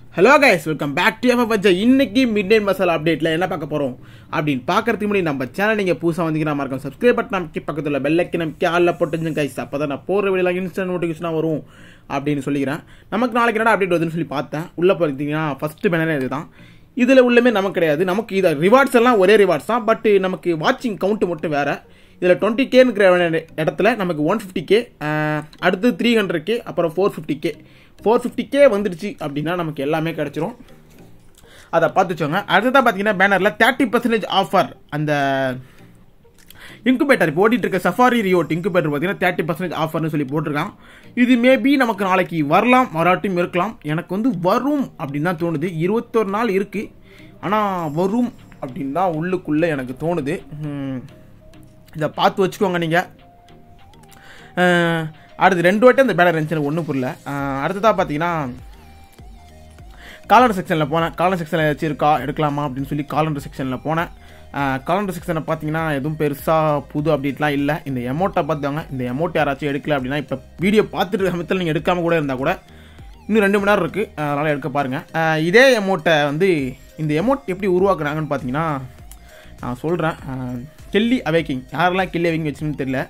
Hello guys welcome back to F பச்சா இன்னைக்கு mid night masala அப்டேட்டில் என்ன பார்க்க போகிறோம் அப்படின்னு பார்க்கறதுக்கு முன்னாடி நம்ம சேனல் நீங்கள் புதுசாக வந்தீங்கன்னா மறக்காம சப்ஸ்கிரைப் பட்டன் நமக்கு பக்கத்தில் பெல்லைக்கு நமக்கு ஆளில் போட்டுங்க கைஸ் அப்போ தான் நான் போகிற வெளியில் இன்ஸ்டன்ட் நோட்டிஃபிகேஷனாக வரும் அப்படின்னு சொல்லிக்கிறேன் நமக்கு நாளைக்கு என்ன அப்டேட் வருதுன்னு சொல்லி பார்த்தேன் உள்ளே பார்த்தீங்கன்னா ஃபஸ்ட்டு பேனரே இதுதான் இதில் உள்ளமே நமக்கு கிடையாது நமக்கு இதை ரிவார்ட்ஸ் எல்லாம் ஒரே ரிவார்ட்ஸ் தான் பட் நமக்கு வாட்சிங் கவுண்ட் மட்டும் வேறு இதில் டுவெண்ட்டி கேங்கிற இடத்துல நமக்கு ஒன் ஃபிஃப்டி கே அடுத்து த்ரீ ஹண்ட்ரட் கே அப்புறம் four fifty K four fifty K வந்துடுச்சு அப்படின்னா நமக்கு எல்லாமே கிடச்சிரும் அதை பார்த்து வச்சோங்க அடுத்ததான் பார்த்தீங்கன்னா பேனரில் தேர்ட்டி பர்சன்டேஜ் ஆஃபர் அந்த இன்குபேட்டர் இப்போ ஓடிட்டு இருக்க சஃபாரி ரியோட் இன்குபேட்டர் பார்த்தீங்கன்னா தேர்ட்டி பர்சன்டேஜ் ஆஃபர்னு சொல்லி போட்டிருக்கான் இது மேபி நமக்கு நாளைக்கு வரலாம் வராட்டும் இருக்கலாம் எனக்கு வந்து வரும் அப்படின்னு தான் தோணுது இருபத்தொரு நாள் இருக்குது ஆனால் வரும் அப்படின்னு தான் உள்ளுக்குள்ளே எனக்கு தோணுது ஹம், இதை பார்த்து வச்சுக்கோங்க நீங்கள் அடுத்து ரெண்டு வாட்டி அந்த பேனர் இருந்துச்சு எனக்கு ஒன்றும் புரியல அஹ், அடுத்ததா பார்த்தீங்கன்னா காலண்டர் செக்ஷனில் போனேன் காலண்டர் செக்ஷனில் ஏதாச்சும் இருக்கா எடுக்கலாமா அப்படின்னு சொல்லி காலண்டர் செக்ஷனில் போனேன் காலண்டர் செக்ஷனை பார்த்தீங்கன்னா எதுவும் பெருசாக புது அப்டேட்லாம் இல்லை இந்த எமௌண்ட்டை பார்த்தாங்க இந்த எமௌண்ட் யாராச்சும் எடுக்கல அப்படின்னா இப்போ வீடியோ பார்த்துட்டு இருக்க சமயத்தில் நீங்கள் எடுக்காமல் கூட இருந்தால் கூட இன்னும் ரெண்டு மணி நேரம் இருக்குது அதனால் எடுக்க பாருங்கள் இதே எமௌண்ட்டை வந்து இந்த எமௌண்ட் எப்படி உருவாக்குறாங்கன்னு பார்த்தீங்கன்னா நான் சொல்கிறேன் கெல்லி அவேக்கிங் யாரெல்லாம் கெல்லி அவேக்கிங் வச்சுன்னு தெரியல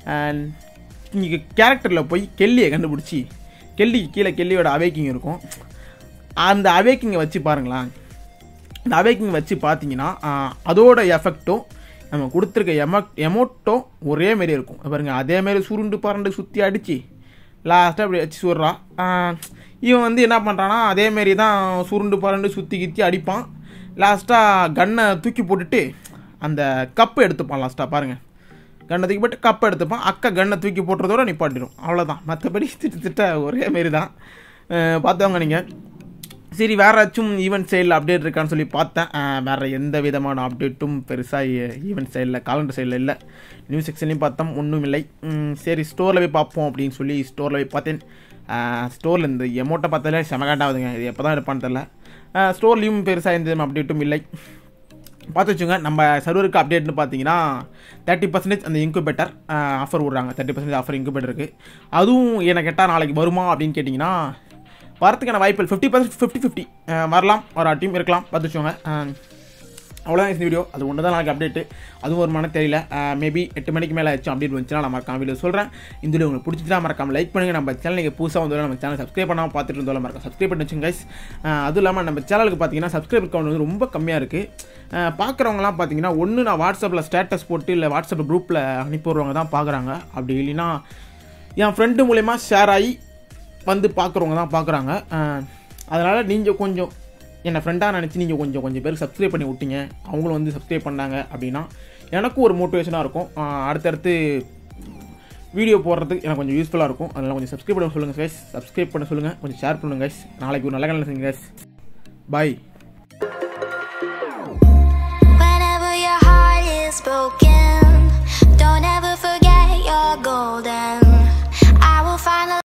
நீங்கள் கேரக்டரில் போய் கெல்லியை கண்டுபிடிச்சி கெல்லிக்கு கீழே கெல்லியோட அவேக்கிங் இருக்கும் அந்த அவேக்கிங்கை வச்சு பாருங்களேன் அந்த அவேக்கிங் வச்சு பார்த்தீங்கன்னா ஆஹ், அதோட எஃபெக்ட்டும் நம்ம கொடுத்துருக்க எம எமௌண்ட்டும் ஒரே மாரி இருக்கும் பாருங்க அதே மாதிரி சுருண்டு பரண்டு சுற்றி அடித்து லாஸ்ட்டாக அப்படி வச்சு சுடுறான் ஆஹ், இவன் வந்து என்ன பண்ணுறான்னா அதே மாரி தான் சுருண்டு பரண்டு சுற்றி கித்தி அடிப்பான் லாஸ்ட்டாக கன்னை தூக்கி போட்டுட்டு அந்த கப்பு எடுத்துப்பான் லாஸ்ட்டாக பாருங்கள் கண்ணை தூக்கி போட்டு கப்பை எடுத்துப்பான் அக்கா கண்ணை தூக்கி போட்டுறதோட நிப்பாட்டிடும் அவ்வளோதான் மற்றபடி திட்ட ஒரே மாரி தான் அஹ் பார்த்தவங்க நீங்கள் சரி வேறு ஏதாச்சும் ஈவெண்ட் சைடில் அப்டேட் இருக்கான்னு சொல்லி பார்த்தேன் அஹ் வேறு எந்த விதமான அப்டேட்டும் பெருசாக ஈவெண்ட் சைடில் காலண்டர் சைடில் இல்லை நியூஸ் செக்ஷன்லையும் பார்த்தோம் ஒன்றும் இல்லை உம், சரி ஸ்டோரில் போய் பார்ப்போம் அப்படின்னு சொல்லி ஸ்டோரில் போய் பார்த்தேன் ஸ்டோரில் இந்த எமௌண்ட்டை பார்த்தாலே செமகாண்டாகுதுங்க இது எப்போ தான் இருப்பான்னு தெரில ஸ்டோர்லேயும் பெருசாக எந்த அப்டேட்டும் இல்லை பார்த்து வச்சுங்க நம்ம சர்வருக்கு அப்டேட்னு பார்த்தீங்கன்னா தேர்ட்டி பர்சன்டேஜ் அந்த இன்குபேட்டர் ஆஃபர் விட்றாங்க தேர்ட்டி பர்சன்டேஜ் ஆஃபர் இன்குபேட்டருக்கு அதுவும் என்ன கேட்டால் நாளைக்கு வருமா அப்படின்னு கேட்டிங்கன்னா வரத்துக்கான வாய்ப்பு ஃபிஃப்டி பர்சன்ட் ஃபிஃப்டி ஃபிஃப்டி வரலாம் ஒரு டீம் இருக்கலாம் பார்த்து வச்சுக்கோங்க அவ்வளோதான் இந்த வீடியோ அது ஒன்று தான் நாளைக்கு அப்டேட்டு அதுவும் ஒரு மன தெரியல மேபி எட்டு மணிக்கு மேலே ஆச்சும் அப்டேட் வந்துச்சுன்னா நான் மறக்காம வீடியோ சொல்கிறேன் இந்த வீடியோ உங்களுக்கு பிடிச்சிட்டா மறக்காம லைக் பண்ணுங்கள் நம்ம சேனல் நீங்கள் புதுசாக வந்தாலும் நம்ம சேனல் சப்ஸ்கிரைப் பண்ணாமல் பார்த்துட்டு இருந்தாலும் மறக்காம சப்ஸ்கிரைப் பண்ணி வச்சுங்க guys. அஹ் அதுவும் இல்லாமல் நம்ம சேனலுக்கு பார்த்தீங்கன்னா சப்ஸ்கிரைபர் கவுண்ட் வந்து ரொம்ப கம்மியாக இருக்குது பார்க்குறவங்களாம் பார்த்தீங்கன்னா ஒன்று நான் வாட்ஸ்அப்பில் ஸ்டேட்டஸ் போட்டு இல்லை வாட்ஸ்அப் குரூப்பில் அனுப்பி விடுறவங்க தான் பார்க்குறாங்க அப்படி இல்லைன்னா என் ஃப்ரெண்டு மூலயமா ஷேர் ஆகி வந்து பார்க்குறவங்க தான் பார்க்குறாங்க அதனால் நீங்கள் கொஞ்சம் என்னை ஃப்ரெண்டாக நினச்சி நீங்கள் கொஞ்சம் கொஞ்சம் பேர் சப்ஸ்கிரைப் பண்ணி விட்டீங்க அவங்களும் வந்து சப்ஸ்கிரைப் பண்ணாங்க அப்படின்னா எனக்கும் ஒரு மோட்டிவேஷனாக இருக்கும் ஆஹ் அடுத்தடுத்து வீடியோ போடுறதுக்கு எனக்கு கொஞ்சம் யூஸ்ஃபுல்லாக இருக்கும் அதனால் கொஞ்சம் சப்ஸ்கிரைப் பண்ண சொல்லுங்கள் கைஸ் சப்ஸ்கிரைப் பண்ண சொல்லுங்கள் கொஞ்சம் ஷேர் பண்ணுங்கள் கைஸ் நாளைக்கு ஒரு நல்ல கலந்து செய்யுங்க guys bye Whenever your heart is broken.